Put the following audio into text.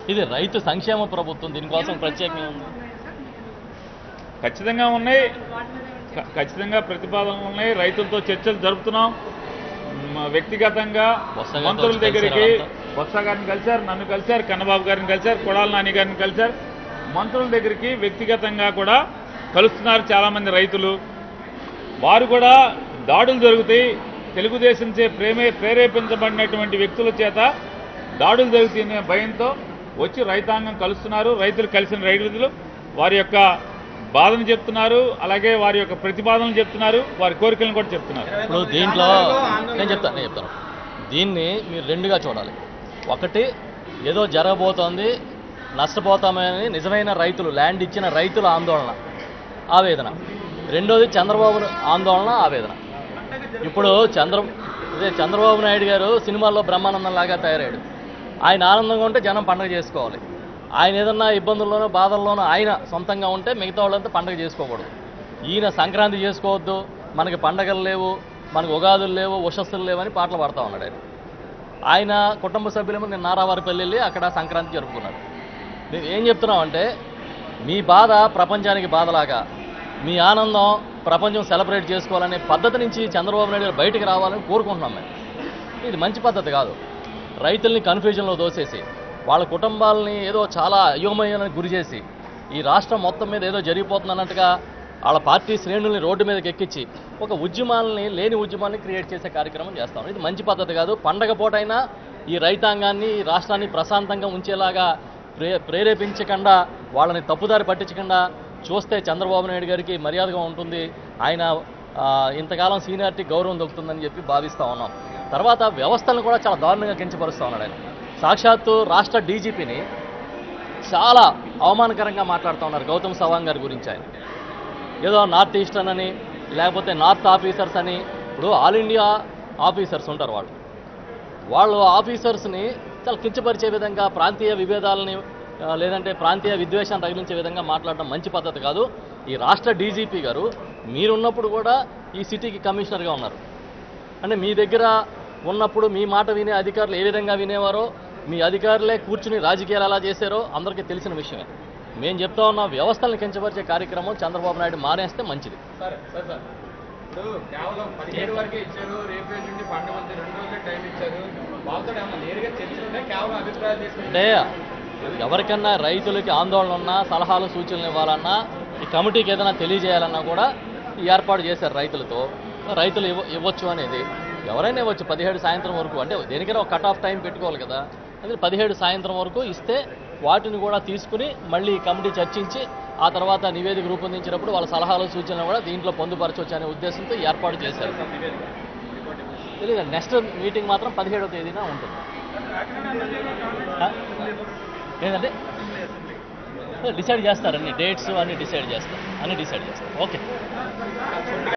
ఇది రైతు సంక్షేమ ప్రభుత్వం దీనికోసం ప్రత్యేకంగా ఉంది ఖచ్చితంగా ఉన్నాయి ఖ- ఖచ్చితంగా ప్రతిపాదనలు ఉన్నాయి రైతులతో చర్చలు జరుపుతున్నాం మ- వ్యక్తిగతంగా బొత్స గారితో మంత్రుల వచ్చి దగ్గరికి కలిసారా బొత్స గారిని కలిశారు నన్ను కలిశారు కన్నబాబు గారిని కలిశారు కొడాల నాని గారిని కలిశారు మంత్రుల దగ్గరికి వ్యక్తిగతంగా కూడా కలుస్తున్నారు చాలామంది రైతులు వారు కూడా దాడులు జరుగుతాయి తెలుగుదేశం చే ప్రేమే ప్రేరేపించబడినటువంటి వ్యక్తుల చేత దాడులు జరుగుతాయనే భయంతో వచ్చి రైతాంగం కలుస్తున్నారు రైతులు కలిసిన రైతులు వారి యొక్క బాధను చెప్తున్నారు అలాగే వారి యొక్క ప్రతిపాదనలు చెప్తున్నారు వారి కోరికలను కూడా చెప్తున్నారు ఇప్పుడు దీంట్లో నేను చెప్తాను నేను చెప్తాను దీన్ని మీరు రెండుగా చూడాలి ఒకటి ఏదో జరగబోతోంది నష్టపోతామని నిజమైన రైతులు ల్యాండ్ ఇచ్చిన రైతుల ఆందోళన ఆవేదన రెండోది చంద్రబాబు ఆందోళన ఆవేదన ఇప్పుడు చంద్ర ఇదే చంద్రబాబు నాయుడు గారు సినిమాల్లో బ్రహ్మానందం లాగా తయారయ్యాడు ఆయన ఆనందంగా ఉంటే జనం పండగ చేసుకోవాలి ఆయన ఏదన్నా ఇబ్బందుల్లోనో బాధల్లోనో ఆయన సొంతంగా ఉంటే మిగతా వాళ్ళంతా పండగ చేసుకోకూడదు ఈయన సంక్రాంతి చేసుకోవద్దు మనకి పండగలు లేవు మనకు ఉగాదులు లేవు ఉషస్సులు లేవని పాటలు పాడుతూ ఉన్నాడు ఆయన ఆయన కుటుంబ సభ్యులేమో నేను నారావారిపల్లి వెళ్ళి అక్కడ సంక్రాంతి జరుపుకున్నారు మేము ఏం చెప్తున్నాం అంటే మీ బాధ ప్రపంచానికి బాధలాగా మీ ఆనందం ప్రపంచం సెలబ్రేట్ చేసుకోవాలనే పద్ధతి నుంచి చంద్రబాబు నాయుడు గారు బయటికి రావాలని కోరుకుంటున్నాం మేము ఇది మంచి పద్ధతి కాదు రైతుల్ని కన్ఫ్యూజన్లో దోసేసి వాళ్ళ కుటుంబాలని ఏదో చాలా అయోమయానికి గురి చేసి ఈ రాష్ట్రం మొత్తం మీద ఏదో జరిగిపోతుంది అన్నట్టుగా వాళ్ళ పార్టీ శ్రేణుల్ని రోడ్డు మీదకి ఎక్కించి ఒక ఉద్యమాలని లేని ఉద్యమాన్ని క్రియేట్ చేసే కార్యక్రమం చేస్తాం ఇది మంచి పద్ధతి కాదు పండగ పూటైనా ఈ రైతాంగాన్ని ఈ రాష్ట్రాన్ని ప్రశాంతంగా ఉంచేలాగా ప్రే ప్రేరేపించకుండా వాళ్ళని తప్పుదారి పట్టించకుండా చూస్తే చంద్రబాబు నాయుడు గారికి మర్యాదగా ఉంటుంది ఆయన ఆ, ఇంతకాలం సీనియారిటీ గౌరవం దొరుకుతుందని చెప్పి భావిస్తూ ఉన్నాం తర్వాత వ్యవస్థలను కూడా చాలా దారుణంగా కించపరుస్తూ ఉన్నాడు ఆయన సాక్షాత్తు రాష్ట్ర డీజీపీని చాలా అవమానకరంగా మాట్లాడుతూ ఉన్నారు గౌతమ్ సవాంగ్ గారి గురించి ఆయన ఏదో నార్త్ ఈస్టర్న్ అని లేకపోతే నార్త్ ఆఫీసర్స్ అని ఇప్పుడు ఆల్ ఇండియా ఆఫీసర్స్ ఉంటారు వాళ్ళు వాళ్ళు ఆఫీసర్స్ని చాలా కించపరిచే విధంగా ప్రాంతీయ విభేదాలని ఆ, లేదంటే ప్రాంతీయ విద్వేషాన్ని తగిలించే విధంగా మాట్లాడడం మంచి పద్ధతి కాదు ఈ రాష్ట్ర డీజీపీ గారు మీరున్నప్పుడు కూడా ఈ సిటీకి కమిషనర్గా ఉన్నారు అంటే మీ దగ్గర ఉన్నప్పుడు మీ మాట వినే అధికారులు ఏ విధంగా వినేవారో మీ అధికారులే కూర్చుని రాజకీయాలు ఎలా చేశారో అందరికీ తెలిసిన విషయమే మేము చెప్తా ఉన్న వ్యవస్థలను కించపరిచే కార్యక్రమం చంద్రబాబు నాయుడు మానేస్తే మంచిది సార్ సార్ సార్ ఇప్పుడు కేవలం పదిహేడు వరకే ఇచ్చారు రేపు నుండి పండుగ ఉంది రెండు రోజులే టైం ఇచ్చారు వాళ్ళతో ఏమన్నా నేరుగా చర్చలున్నాయి కేవలం అభిప్రాయాలు తీసుకుంటే అంటే ఎవరికన్నా రైతులకి ఆందోళన ఉన్నా సలహాలు సూచనలు ఇవ్వాలన్నా ఈ కమిటీకి ఏదైనా తెలియజేయాలన్నా కూడా ఈ ఏర్పాటు చేశారు రైతులతో రైతులు ఇవ్వ ఇవ్వచ్చు అనేది ఎవరైనా ఇవ్వచ్చు పదిహేడు సాయంత్రం వరకు అంటే దేనికైనా ఒక కట్ ఆఫ్ టైం పెట్టుకోవాలి కదా అది పదిహేడు సాయంత్రం వరకు ఇస్తే వాటిని కూడా తీసుకుని మళ్ళీ ఈ కమిటీ చర్చించి ఆ తర్వాత నివేదిక రూపొందించినప్పుడు వాళ్ళ సలహాలు సూచనలు కూడా దీంట్లో పొందుపరచవచ్చు అనే ఉద్దేశంతో ఈ ఏర్పాటు చేశారు తెలియదు నెక్స్ట్ మీటింగ్ మాత్రం పదిహేడవ తేదీన ఉంటుంది ఆ? ఏంటంటే డిసైడ్ చేస్తారు అన్ని డేట్స్ అన్ని డిసైడ్ చేస్తారు అన్ని డిసైడ్ చేస్తారు ఓకే